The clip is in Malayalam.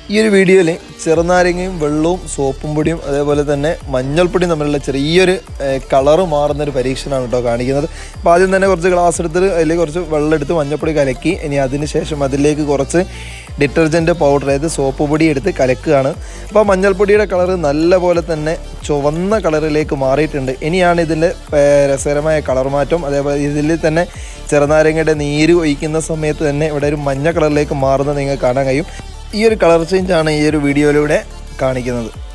ഈ ഒരു വീഡിയോയിൽ ചെറുനാരങ്ങയും വെള്ളവും സോപ്പും പൊടിയും അതേപോലെ തന്നെ മഞ്ഞൾപ്പൊടിയും തമ്മിലുള്ള ചെറിയൊരു കളറ് മാറുന്ന ഒരു പരീക്ഷണമാണ് കേട്ടോ കാണിക്കുന്നത് അപ്പോൾ ആദ്യം തന്നെ കുറച്ച് ഗ്ലാസ് എടുത്തിട്ട് അതിൽ കുറച്ച് വെള്ളം എടുത്ത് മഞ്ഞൾപ്പൊടി കലക്കി ഇനി അതിന് ശേഷം അതിലേക്ക് കുറച്ച് ഡിറ്റർജൻറ്റ് പൗഡർ അതായത് സോപ്പ് പൊടി എടുത്ത് കലക്കുകയാണ് അപ്പോൾ മഞ്ഞൾപ്പൊടിയുടെ കളറ് നല്ല പോലെ തന്നെ ചുവന്ന കളറിലേക്ക് മാറിയിട്ടുണ്ട് ഇനിയാണ് ഇതിൻ്റെ രസകരമായ കളർ മാറ്റം അതേപോലെ ഇതിൽ തന്നെ ചെറുനാരങ്ങയുടെ നീര് ഒഴിക്കുന്ന സമയത്ത് തന്നെ ഇവിടെ ഒരു മഞ്ഞ കളറിലേക്ക് മാറുന്നത് നിങ്ങൾക്ക് കാണാൻ കഴിയും ഈ ഒരു കളർ ചേഞ്ചാണ് ഈ ഒരു വീഡിയോയിലൂടെ കാണിക്കുന്നത്